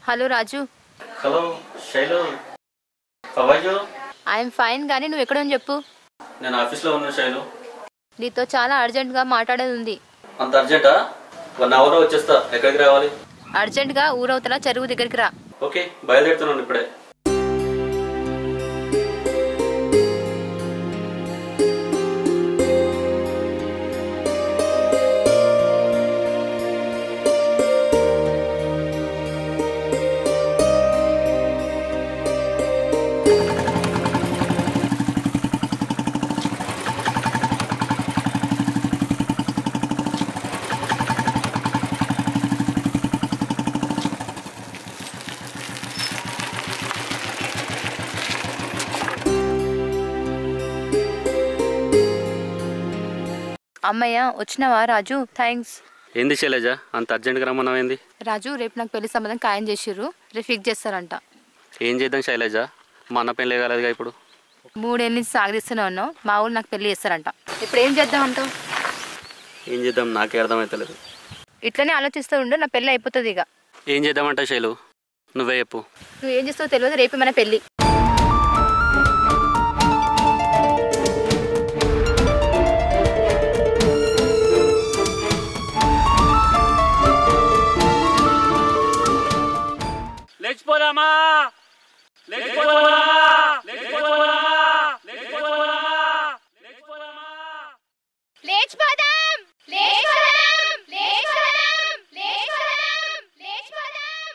Hello Raju hello Shailu కవాజు I'm fine కానీ నువ్వు ఎక్కడ అని చెప్పు నేను ఆఫీస్లో ఉన్నాను శైలు నీతో చాలా అర్జెంట్గా మాట్లాడేది ఉంది అంత అర్జెంటా వన్ అవర్లో వచ్చేస్తా ఎక్కడికి రావాలి అర్జెంట్గా ఊరవతల చెరువు దగ్గరికి రా ఓకే బయలుదేరుతున్నాను ఇప్పుడే అమ్మయ్య వచ్చినావా రాజు థ్యాంక్స్ ఏంది శైలజ అంత అర్జెంట్గా రమ్మన్నావేంది రాజు రేపు నాకు పెళ్లి సంబంధం ఖాయం చేసిర్రు రేపు ఫిక్స్ చేస్తారంట ఏం చేద్దాం శైలజ మా అన్న పెళ్ళి కాలేదుగా ఇప్పుడు మూడేళ్ళ నుంచి సాగదీస్తూనే ఉన్నావు మా ఊళ్ళు నాకు పెళ్లి చేస్తారంట ఇప్పుడు ఏం చేద్దాం అంటావు ఏం చేద్దాం నాకే అర్థమవుతలేదు ఇట్లనే ఆలోచిస్తూ ఉండు నా పెళ్లి అయిపోతుంది ఇక ఏం చేద్దామంట శైలు నువ్వే చెప్పు నువ్వు ఏం చేస్తావో తెలియదు రేపు మన పెళ్లి లేచిపోదామా లేచిపోదాం లేచిపోదాం లేచిపోదాం లేచిపోదాం లేచిపోదాం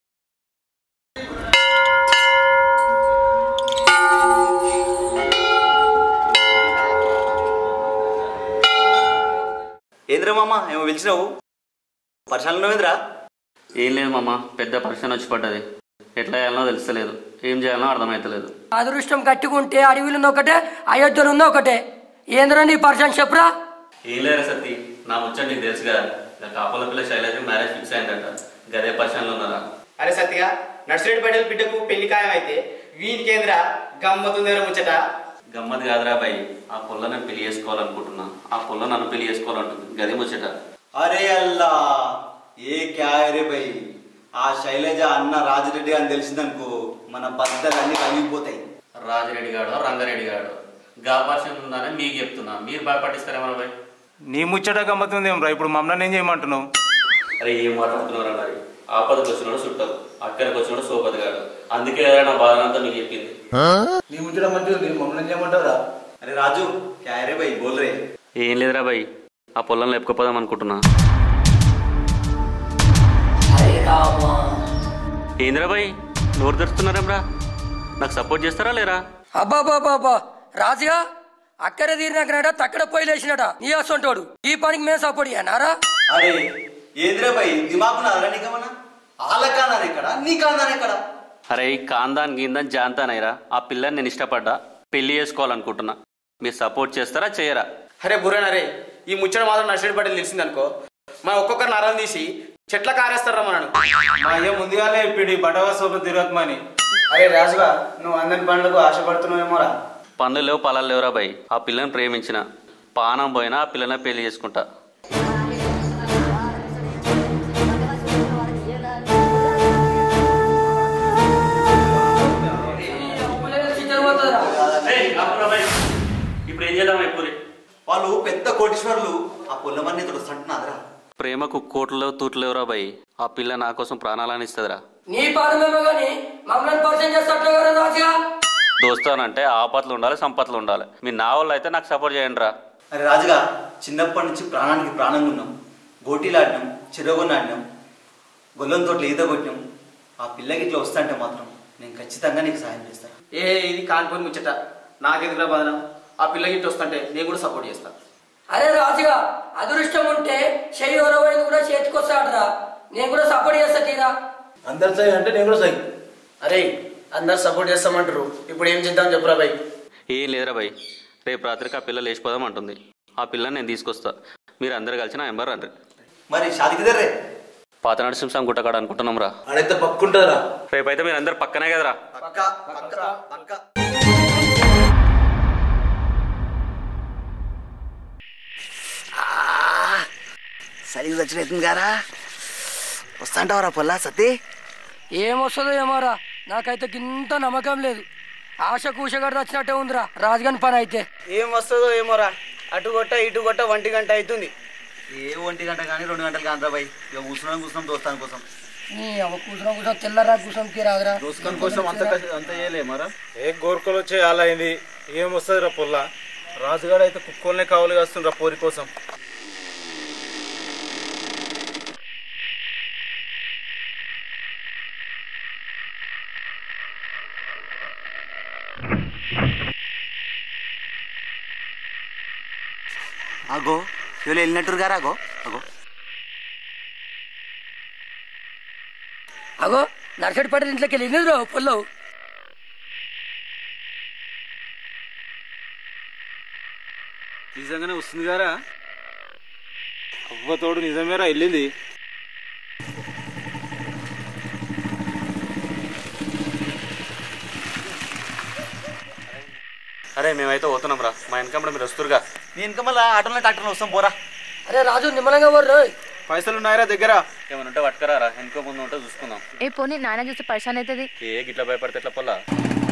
ఏంద్రా మామ ఏమో పిలిచినావు పరిశాలు ఉన్నావేంద్రా ఏం లేదు మామ పెద్ద పరిశ్రమ వచ్చి పడ్డది ఎట్లా చేయాలనో తెలుస్తలేదు ఏం చేయాలనో అర్థమవుతలేదు అదృష్టం కట్టుకుంటే అడవిలో ఉన్న ఒకటే అయోధ్యలో ఉన్న ఒకటే ఏంద్రా నీ పర్సన్ చెప్పురా ఏం లేరా సత్తి నా ముచ్చట నీకు తెలుసు కదా నా కాపల పిల్ల శైలజ మ్యారేజ్ ఫిక్స్ అయిందట గదే పరిశ్రమలో ఉన్నారా అరే సత్తిగా నర్సిరెడ్డి పటేల్ బిడ్డకు పెళ్లి ఖాయం అయితే వీనికేంద్ర గమ్మతుందేమో ముచ్చట గమ్మత్ కాదురా బాయ్ ఆ పుల్ల నన్ను పెళ్లి చేసుకోవాలనుకుంటున్నా ఆ పుల్ల నన్ను పెళ్లి చేసుకోవాలంటుంది గదే ముచ్చట అరే అల్లా ఏ క్యారే బై ఆ శైలజ అన్న రాజిరెడ్డి అని తెలిసిందనుకో మన బద్దలు అన్ని కలిగిపోతాయి రాజిరెడ్డి గాడు రంగారెడ్డి గాడు గా పరిశ్రమ ఉందని మీకు చెప్తున్నా మీరు బాగా పట్టిస్తారేమో బాయ్ నీ ముచ్చట గమ్మతుంది రా ఇప్పుడు మమ్మల్ని ఏం చేయమంటున్నావు అరే ఏం మాట్లాడుతున్నారా మరి ఆపదకు వచ్చినాడు చుట్టాలు అక్కడికి వచ్చినాడు సోపతి గాడు అందుకే కదా నా బాధ అంతా మీకు చెప్పింది నీ ముచ్చట మంచిది మమ్మల్ని ఏం చేయమంటావురా అరే రాజు క్యారే బై బోల్రే ఏం లేదురా బాయ్ ఆ పొలం లేపుకపోదాం అనుకుంటున్నా ఏందిరా బాయ్ నోరు తెరుస్తున్నారేమ్రా నాకు సపోర్ట్ చేస్తారా లేరా అబ్బా బాబా రాజుగా అక్కడే తీరినాకనట తక్కడ పోయి లేచినట నీ అసంటోడు ఈ పనికి మేము సపోర్ట్ చేయనారా అరే ఏంద్రా బై దిమాకున్నారా నీకమన్నా వాళ్ళ కాందాను ఎక్కడ నీ కాందాను ఎక్కడ అరే ఈ కాందాన్ గీందాన్ జాంతానైరా ఆ పిల్లని నేను ఇష్టపడ్డా పెళ్లి చేసుకోవాలనుకుంటున్నా మీరు సపోర్ట్ చేస్తారా చేయరా అరే బుర్రనరే ఈ ముచ్చట మాత్రం నర్సిరెడ్డి పటేల్ తెలిసిందనుకో మన ఒక్కొక్కరు నరం తీసి చెట్ల కారేస్తారా మనను మా అయ్య ముందుగానే ఇప్పుడు బటవా సోపు తిరగమని అరే రాజుగా నువ్వు అందరి పండ్లకు ఆశపడుతున్నావేమోరా పనులు లేవు పొలాలు లేవురా బాయ్ ఆ పిల్లని ప్రేమించిన పానం పోయినా ఆ పిల్లని పెళ్లి చేసుకుంటా ఇప్పుడు ఏం చేద్దాం ఎప్పుడు వాళ్ళు పెద్ద కోటీశ్వరులు ఆ పొల్లమన్నీ తోడు సంటున్నాదరా ప్రేమకు కోట్లు తూట్లు లేవురా బాయ్ ఆ పిల్ల నా కోసం ప్రాణాలని ఇస్తుందిరా నీ పాదమేమో గాని మమ్మల్ని పరిచయం చేస్తట్టు కదా రాజుగా దోస్తానంటే ఆపత్లు ఉండాలి సంపత్లు ఉండాలి మీ నా వాళ్ళు అయితే నాకు సపోర్ట్ చేయండి రా అరే రాజుగా చిన్నప్పటి నుంచి ప్రాణానికి ప్రాణంగా ఉన్నాం గోటీలు ఆడినాం చెరువుని ఆడినాం గొల్లం తోటలు ఈత కొట్టినాం ఆ పిల్లకి ఇట్లా వస్తాంటే మాత్రం నేను ఖచ్చితంగా నీకు సాయం చేస్తాను ఏ ఇది కానిపోయి ముచ్చట నాకెందుకురా బాధన ఆ పిల్ల గిట్ట వస్తుంటే నేను కూడా సపోర్ట్ చేస్తాను అరే రాజుగా అదృష్టం ఉంటే చెయ్యి ఎవరైనా కూడా చేతికొస్తాడరా నేను కూడా సపోర్ట్ చేస్తా తీరా అందరు సై అంటే నేను కూడా సై అరే అందరు సపోర్ట్ చేస్తామంటారు ఇప్పుడు ఏం చేద్దాం చెప్పురా బై ఏం లేదురా బాయ్ రేపు రాత్రికి ఆ పిల్ల లేచిపోదాం అంటుంది ఆ పిల్లని నేను తీసుకొస్తా మీరు అందరు కలిసి నా ఎంబర్ రండి మరి షాదికిదర్రే పాత నరసింహం గుట్టకాడ అనుకుంటున్నాం రా ఆడైతే పక్కుంటారా రేపైతే మీరు అందరు పక్కనే కదరా పక్క పక్క పక్క సరిగ్గా వచ్చినట్టుంది గారా వస్తాంటావరా పొల్లా సతీ ఏమొస్తుందో ఏమోరా నాకైతే ఇంత నమ్మకం లేదు ఆశ కూషగడ వచ్చినట్టే ఉందిరా రాజుగాని పని అయితే ఏం వస్తుందో ఏమోరా అటు కొట్ట ఇటు కొట్ట ఒంటి గంట అవుతుంది ఏ ఒంటి గంట కానీ రెండు గంటలు కానీ రా బాయ్ ఇక కూర్చున్నాం కూర్చున్నాం దోస్తాని కోసం నీ అవ కూర్చున్న కూర్చొని తెల్లరా కూర్చొని రాదురా దోసుకొని కోసం అంత కష్ట- అంత చేయలే మరా ఏ గోర్కలు వచ్చే అలా అయింది ఏం వస్తుంది రా పొల్ల రాజుగాడు అయితే కుక్కల్నే కావాలి కాస్తుండ్రా పోరి కోసం అగో ఇవాళ వెళ్ళినట్టురు గారా అగో అగో అగో నర్సడి పడ్డ ఇంట్లోకి వెళ్ళి ఎన్ని పొల్లవు నిజంగానే వస్తుంది గారా అవ్వతోడు నిజమేరా వెళ్ళింది అరే మేమైతే పోతున్నాం రా మా వెనకమ్మడ మీరు వస్తురుగా నేను ఇంకా మళ్ళీ ఆటోలో ట్రాక్టర్లో వస్తాం పోరా అరే రాజు నిమ్మలంగా వర్రు పైసలు ఉన్నాయరా దగ్గర ఏమైనా ఉంటే పట్టుకరా రా వెనుక ముందు ఉంటే చూసుకుందాం ఏ పోనీ నాన్న చూస్తే పరిశాన్ అవుతుంది ఏ గిట్ల భయపడితే ఎట్లా పొల్ల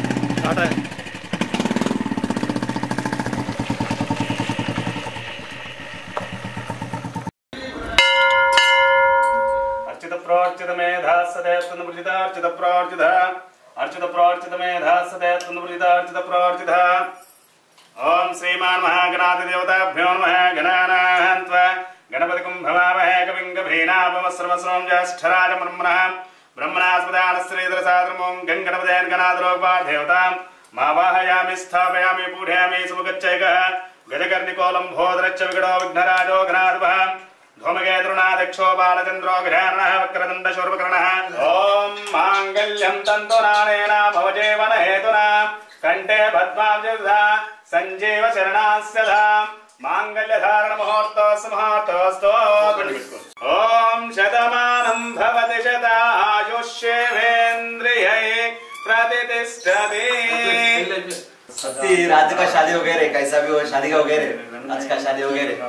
అర్చిత ప్రోర్చిత మేధా సదయత్న వృజిత అర్చిత ప్రోర్చిత అర్చిత ప్రోర్చిత మేధా సదయత్న వృజిత అర్చిత ప్రోర్చిత ఓం శ్రీమాన్ మహాగణాది దేవతాభ్యో నమః గణానాహంత్వ గణపతి కుంభమావహే కవిం గభీనాపమశ్రమశ్రమం జ్యేష్ఠరాజ బ్రహ్మణ బ్రహ్మణాస్పదానశ్రీధర సాధనమోం గంగణపదేన గణాదరోపాదేవతాం మావాహయామి స్థాపయామి పూఢయామి సుముఖచ్చైక గజకర్ణికోలం భోదరచ్చ విగడో విఘ్నరాజో గణాధిప ధూమకేతుర్నాదక్షో బాలచంద్రో గ్రహణ వక్రదండ శూర్పకర్ణ ఓం మాంగళ్యం తంతునానేన భవజీవన హేతునా కంఠే పద్మాబ్జా సంజీవ శరణాస్య ధామ్ మాంగళ్యధారణ ముహూర్తోస్ ముహూర్తోస్తో ఓం శతమానం భవతి శతాయుష్యేంద్రియై ప్రతిష్టతి सती रात का शादी हो गए रे कैसा भी हो शादी का हो गए रे आज का शादी हो गए रे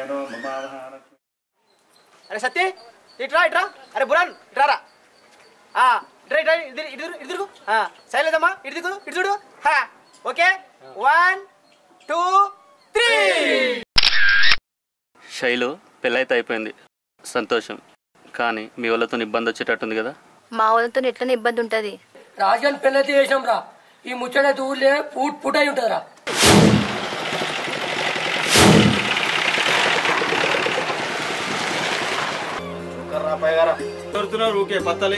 అరే సత్య ఇట్రా ఇట్రా అరే బురాన్ ఇట్రారా ఆ, ఇట్రా ఇట్రా ఇటు ఇటు తిరుగు, ఇటు తిరుగు ఆ, శైలజమ్మా ఇటు దిగు ఇటు చూడు హా, okay one two three Shailu పెళ్ళైతే అయిపోయింది సంతోషం కానీ మీ వాళ్ళతో ఇబ్బంది వచ్చేటట్టుంది కదా మా వాళ్ళతో ఎట్లనే ఇబ్బంది ఉంటుంది రాజుగాని పెళ్ళైతే చేసినాం రా ఈ ముచ్చటైతే ఊర్లే పూట్ పూట అయి ఉంటుందిరా దొరుకుతున్నారు ఊకే పత్తలి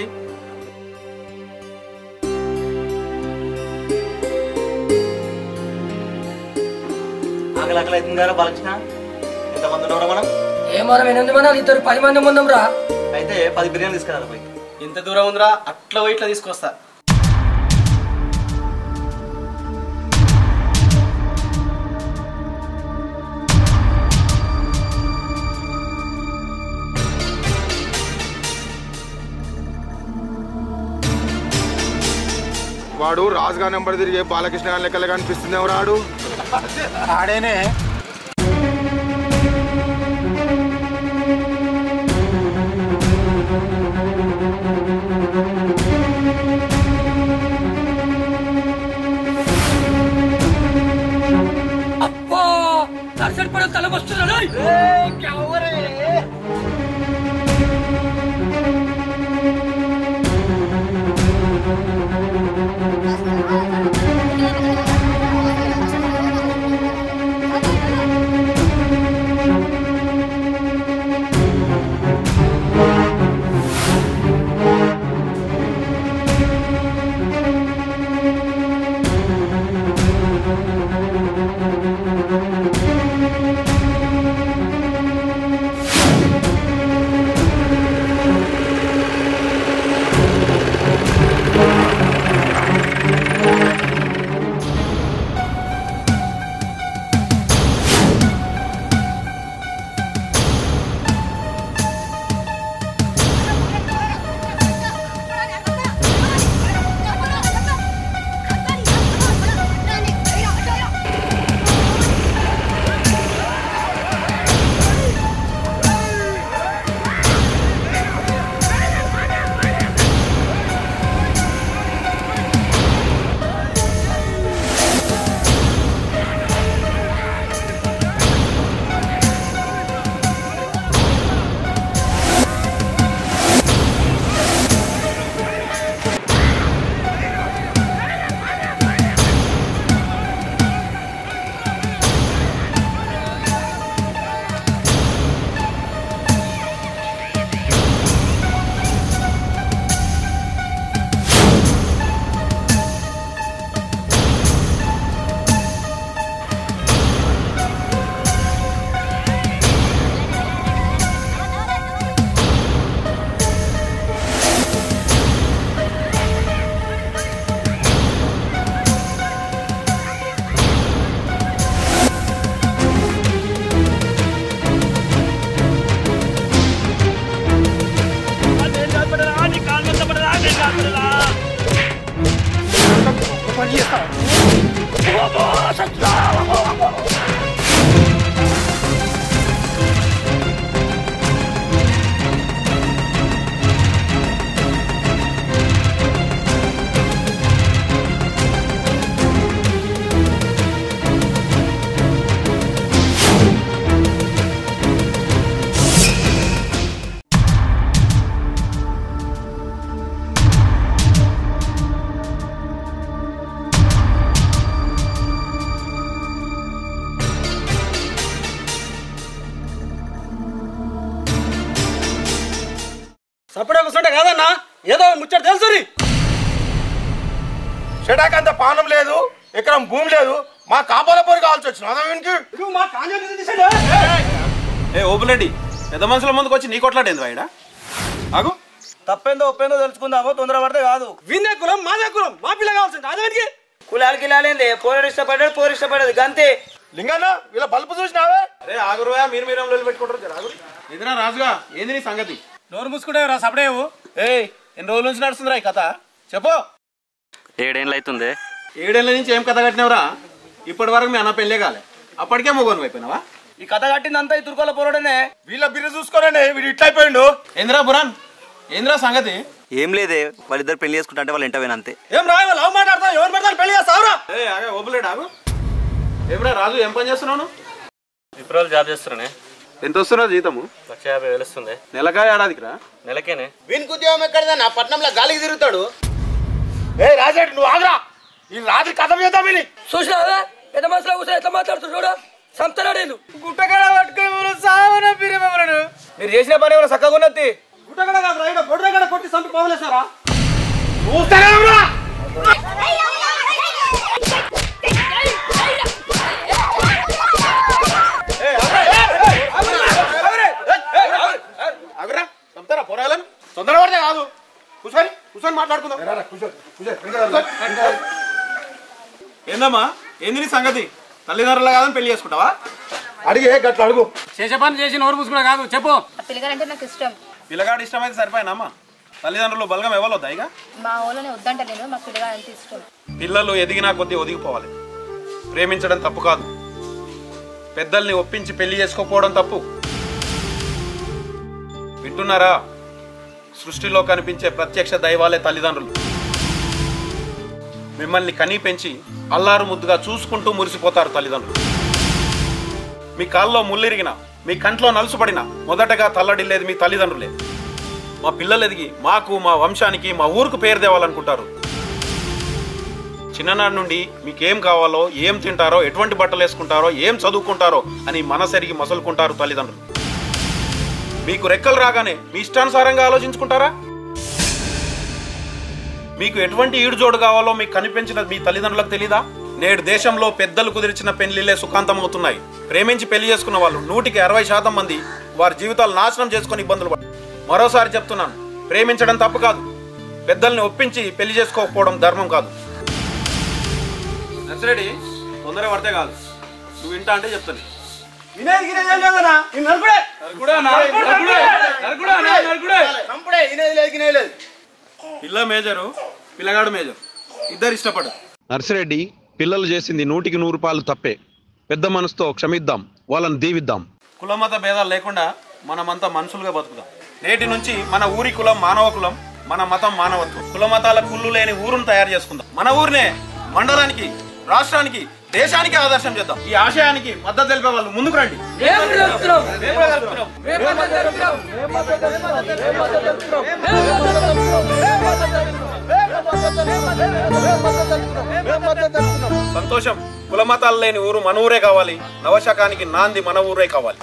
ఆకలి ఆకలి అవుతుంది కదా బాలకృష్ణ ఎంతమంది ఉన్నారా మనం ఏ మనం ఎనిమిది మంది ఇద్దరు పది మంది ముందం రా అయితే పది బిర్యానీ తీసుకురాలి పోయి ఇంత దూరం ఉందిరా అట్లా పోయి ఇట్లా తీసుకొస్తా వాడు రాజుగా నెంబర్ తిరిగే బాలకృష్ణ గారి లెక్కలు కనిపిస్తుంది రాడు ఆడేనే అబ్బా నర్సడి పడ తల వస్తున్నా సపడే కూర్చుంటే కాదన్నా ఏదో ముచ్చట తెలుసు చెడాకంత పానం లేదు ఎకరం భూమి లేదు మా కాపాల పోరు కావాల్సి వచ్చిన అదే వీనికి మా ఏ ఓపులెడ్డి పెద్ద మనుషుల ముందుకు వచ్చి నీ కొట్లాడేంది వాయిడా ఆగు తప్పేందో ఒప్పేందో తెలుసుకుందామో తొందర పడితే కాదు విందే కులం మాదే కులం మా పిల్ల కావాల్సింది అదే కులాలకి కిలాలేంది పోరాడు ఇష్టపడ్డాడు పోరు ఇష్టపడదు గంతే లింగన్న వీళ్ళ బల్బు చూసినావే అరే ఆగురువా మీరు మీరు రోజులు పెట్టుకుంటారు జర ఆగురు ఎదురా రాజుగా ఏంది నీ సంగతి నోరు మూసుకుంటే రా సపడేవు ఏయ్ ఎన్ని రోజుల నుంచి నడుస్తుందిరా ఈ కథ చెప్పు ఏడేళ్ళు అవుతుంది ఏడేళ్ల నుంచి ఏం కథ కట్టినవరా ఇప్పటి వరకు మీ అన్న పెళ్ళే కాలే అప్పటికే మొగోను అయిపోయినావా ఈ కథ కట్టిందంతా ఈ తుర్కోల పోరాడనే వీళ్ళ బిర్రు చూసుకోరండి వీడు ఇట్లా అయిపోయిండు ఏంద్రా బురాన్ ఏంద్రా సంగతి ఏం లేదే వాళ్ళిద్దరు పెళ్లి చేసుకుంటా అంటే వాళ్ళు ఇంట అంతే ఏం రా లవ్ మాట్లాడతావు ఎవరు పెడతాను పెళ్లి చేస్తావురా ఏ ఆగే ఓపులేడు ఆగు ఏమ్రా రాజు ఏం పని చేస్తున్నావు నువ్వు? విప్రోలు జాబ్ చేస్తున్నానే ఎంత వస్తున్నా జీతము లక్ష యాభై వేలు వస్తుంది నెలకా ఏడాదికి రా నెలకేనే వీనికి ఉద్యోగం ఎక్కడదన్నా పట్నంలో గాలికి తిరుగుతాడు ఏ రాజేట్ నువ్వు ఆగరా ఈ రాత్రి కథ చేద్దాం వీని చూసినావా పెద్ద మనుషులు కూర్చొని ఎట్లా మాట్లాడుతున్నారు చూడ సంతనాడు వీళ్ళు. గుట్టగడ పట్టుకుని సావన పిరిమలను మీరు చేసిన పని ఏమైనా చక్కగా ఉన్నది గుట్టగడ కాదు రా గొడ్రగడ కొట్టి సంపి పోవలేసారా చూస్తానే ఉన్నా ఆగురా చంపుతారా పోరాలను తొందర పడితే కాదు కూర్చొని కూర్చొని మాట్లాడుకుందాం ఏందమ్మా ఏంది నీ సంగతి తల్లిదండ్రుల కాదని పెళ్లి చేసుకుంటావా అడిగే గట్ల అడుగు చేసే పని చేసి నోరు పూసుకున్నా కాదు చెప్పు ఆ పిల్లగాడంటే నాకు ఇష్టం పిల్లగాడు ఇష్టమైతే సరిపోయినమ్మా తల్లిదండ్రులు బలగం ఇవ్వలొద్దా ఇక మా ఊళ్ళోనే వద్దంట నేను మా పిల్లగాడంటే ఇష్టం పిల్లలు ఎదిగినా కొద్దీ ఒదిగిపోవాలి ప్రేమించడం తప్పు కాదు పెద్దల్ని ఒప్పించి పెళ్లి చేసుకోకపోవడం తప్పు వింటున్నారా సృష్టిలో కనిపించే ప్రత్యక్ష దైవాలే తల్లిదండ్రులు మిమ్మల్ని కనీ పెంచి అల్లారు ముద్దుగా చూసుకుంటూ మురిసిపోతారు తల్లిదండ్రులు మీ కాల్లో ముళ్ళిరిగిన మీ కంట్లో నలుసుపడిన మొదటగా తల్లడిల్లేది మీ తల్లిదండ్రులే మా పిల్లలు ఎదిగి మాకు మా వంశానికి మా ఊరుకు పేరు తేవాలనుకుంటారు చిన్ననాటి నుండి మీకేం కావాలో ఏం తింటారో ఎటువంటి బట్టలు వేసుకుంటారో ఏం చదువుకుంటారో అని మనసెరిగి మసలుకుంటారు తల్లిదండ్రులు మీకు రెక్కలు రాగానే మీ ఇష్టానుసారంగా ఆలోచించుకుంటారా మీకు ఎటువంటి ఈడుజోడు కావాలో మీకు కనిపించిన మీ తల్లిదండ్రులకు తెలీదా నేడు దేశంలో పెద్దలు కుదిర్చిన పెళ్లిళ్లే సుఖాంతమవుతున్నాయి ప్రేమించి పెళ్లి చేసుకున్న వాళ్ళు నూటికి అరవై శాతం మంది వారి జీవితాలు నాశనం చేసుకుని ఇబ్బందులు పడ మరోసారి చెప్తున్నాను ప్రేమించడం తప్పు కాదు పెద్దల్ని ఒప్పించి పెళ్లి చేసుకోకపోవడం ధర్మం కాదు నర్సిరెడ్డి తొందర పడితే కాదు నువ్వు వింటా అంటే చెప్తాను వినేది గినేది ఏం లేదన్నా ఈ నలుపుడే చంపుడే ఇనేది లేదు గినేది లేదు పిల్ల మేజరు పిల్లగాడు మేజర్ ఇద్దరు ఇష్టపడు నర్సిరెడ్డి పిల్లలు చేసింది నూటికి నూరు రూపాయలు తప్పే పెద్ద మనసుతో క్షమిద్దాం వాళ్ళని దీవిద్దాం కులమత భేదాలు లేకుండా మనమంతా మనుషులుగా బతుకుదాం నేటి నుంచి మన ఊరి కులం మానవ కులం మన మతం మానవత్వం కులమతాల కుళ్ళు లేని ఊరును తయారు చేసుకుందాం మన ఊరినే మండలానికి రాష్ట్రానికి దేశానికి ఆదర్శం చేద్దాం ఈ ఆశయానికి మద్దతు తెలిపే వాళ్ళు ముందుకు రండి మేము కూడా చెప్తున్నాం. మేము మద్దతు తెలుపుతున్నాం. మేము మద్దతు తెలుపుతున్నాం. మేము మద్దతు తెలుపుతున్నాం. మేము మద్దతు తెలుపుతున్నాం. సంతోషం కులమతాలు లేని ఊరు మన ఊరే కావాలి నవశకానికి నాంది మన ఊరే కావాలి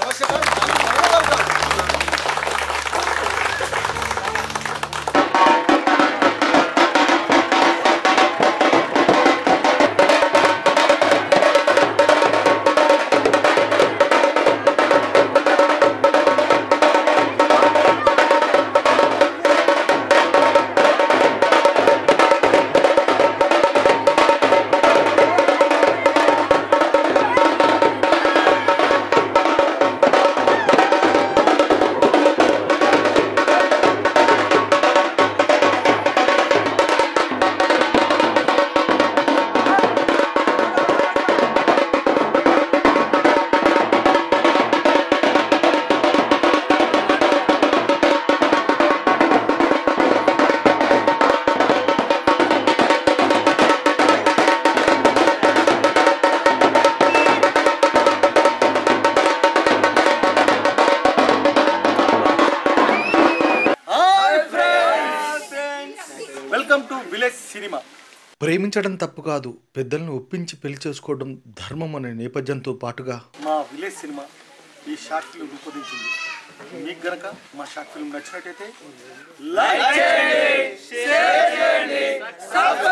వెల్కమ్ టు విలేజ్ సినిమా ప్రేమించడం తప్పు కాదు పెద్దలను ఒప్పించి పెళ్లి చేసుకోవడం ధర్మం అనే నేపథ్యంతో పాటుగా మా విలేజ్ సినిమా ఈ షార్ట్ ఫిల్మ్ రూపొందించింది మీకు గనక మా షార్ట్ ఫిల్మ్ నచ్చినట్టయితే లైక్ చేయండి, షేర్ చేయండి, సబ్స్క్రైబ్